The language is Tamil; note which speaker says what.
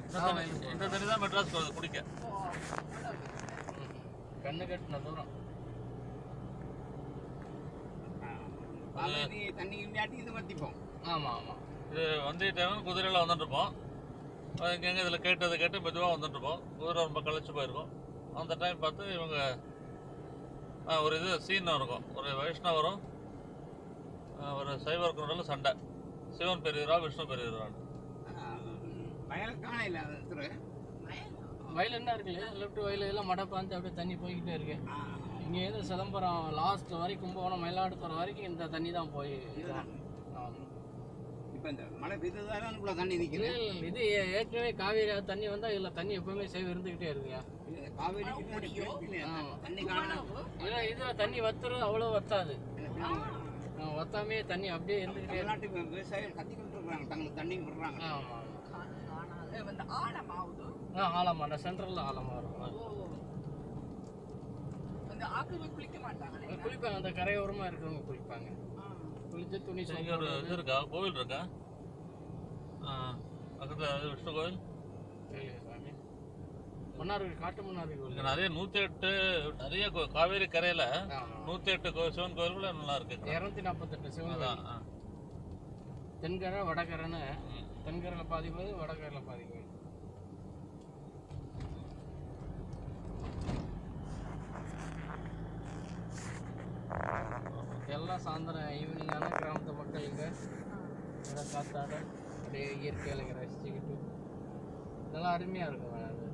Speaker 1: இந்த தண்ணி இந்த தண்ணி தான் மெட்ராஸ் வருது குடிக்க
Speaker 2: கண்ணு கட்டின தூரம்
Speaker 3: காவேரி தண்ணி இல்லாட்டி இது வத்திப்போம்
Speaker 2: ஆமா ஆமா
Speaker 1: இது வந்திய டைம் குதிரையில் வந்துட்டு இருப்போம் எங்கெங்க இதில் கேட்டதை கேட்டு மெதுவாக வந்துட்டு இருப்போம் குதிரை ரொம்ப கழிச்சு போயிருக்கும் அந்த டைம் பார்த்து இவங்க ஆ, ஒரு இது சீன் இருக்கும் ஒரு வைஷ்ணவரும் ஆ, ஒரு சைவருக்கு நடுவில் சண்டை சிவன் பெரியவரா விஷ்ணு பெரியவரான்னு
Speaker 3: வயலுக்கான இல்லை அது திரு
Speaker 2: வயல் என்ன இருக்கு இல்லையா லெஃப்ட் வயல் எல்லாம் மடை பாஞ்சு அப்படியே தண்ணி போய்கிட்டே இருக்கு
Speaker 3: ஆ,
Speaker 2: இங்க இருந்து சிதம்பரம் லாஸ்ட் வரைக்கும் கும்பகோணம் மயிலாடுதுறை வரைக்கும் இந்த தண்ணி தான் போய்
Speaker 3: இதுதான்.
Speaker 2: ஆமா.
Speaker 3: இப்ப இந்த மழை பெய்ததால அதுக்குள்ள தண்ணி
Speaker 2: இல்ல
Speaker 3: நிக்குது
Speaker 2: இல்ல, இது ஏ- ஏற்கனவே காவேரி ஆத்து தண்ணி வந்தா இதுல தண்ணி எப்பவுமே சேவ் இருந்துகிட்டே இருக்குங்க
Speaker 3: இது காவேரிக்கு பின்னாடி பிரிப்பில்லையா?
Speaker 2: ஆமா.
Speaker 3: தண்ணி காணலாம்
Speaker 2: இல்ல இதுல தண்ணி வத்துறது அவ்வளவு வத்தாது ஆ, வத்தாமே தண்ணி அப்படியே இருந்துகிட்டே இருக்கு
Speaker 3: தமிழ்நாட்டு வி- விவசாயிகள் கத்திக்கிட்டு இருக்காங்க தங்களுக்கு தண்ணி விடுறாங்க
Speaker 2: ஆமா
Speaker 4: வந்து ஆழமாவுது
Speaker 2: ஆ ஆலமா அந்த சென்ட்ரல்ல ஆலமா இருக்கும்
Speaker 4: அந்த ஆக்கள் குளிக்க மாட்டாங்களே
Speaker 2: குளிப்பாங்க அந்த கரையோரமா இருக்கிறவங்க குளிப்பாங்க குளிச்சு துணி
Speaker 1: இங்கே ஒரு இது இருக்கா கோவில் இருக்கா ஆ, பக்கத்துல அது விஷ்ணு கோவில்
Speaker 2: தெரியல சாமி மன்னார்குடி காட்டு மன்னார்குடி
Speaker 1: இங்கே நிறைய நூற்றி எட்டு நிறைய கோ- காவேரி கரையில்
Speaker 2: ஆமா
Speaker 1: நூற்றி எட்டு கோ சிவன் கோவில் கூட நல்லா இருக்கு
Speaker 2: இரநூத்தி நாற்பத்தெட்டு சிவன்
Speaker 1: அதான் ஆ.
Speaker 2: தென்கரை வடகரைன்னு
Speaker 1: ம்.
Speaker 2: தென்கரையில் பாதி கோயில் வடகரையில் பாதி கோயில் எல்லாம் சாயந்தரம் ஈவினிங் ஆனால் கிராமத்து மக்கள் இங்கே இதை காத்தாட அப்படியே இயற்கையில் இங்கே ரசிச்சுக்கிட்டு நல்லா அருமையாக இருக்கும் அது